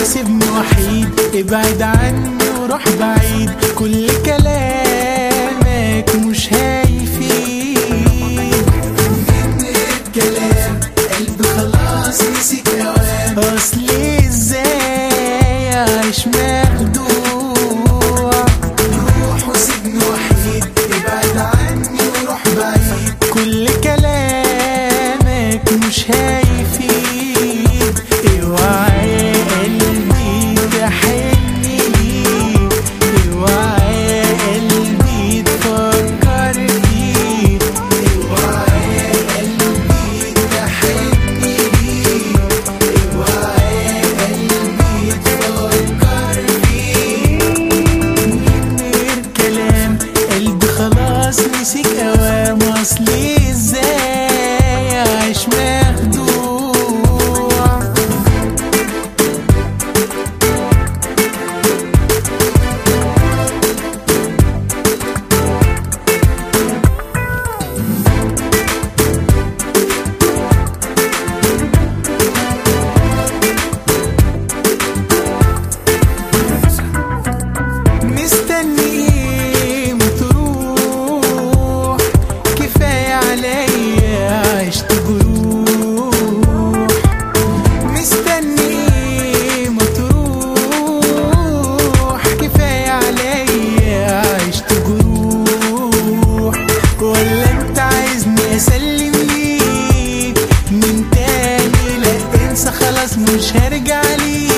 وسيبني وحيد ابعد عني وروح بعيد كل كلامك مش هيفيد كلام قلبي خلاص نسيك اوام اصلي ازاي اعيش مخدوع روح وسيبني وحيد ابعد عني وروح بعيد كل كلامك مش هيفيد اوعى يا قلبي تحني ليه اوعى يا قلبي تفكر فيه اوعى يا قلبي تحني ليه اوعى يا قلبي تفكر فيه غير كلام قلبي خلاص نسيك اوام اصلي ازاي اعيش مخدوع مستني ايه ما تروح كفاية عليا عشت جروح مستني ايه ما تروح كفاية عليا عشت جروح ولا انت عايزني اسلم ليك من تاني لا انسى خلاص مش هرجع ليك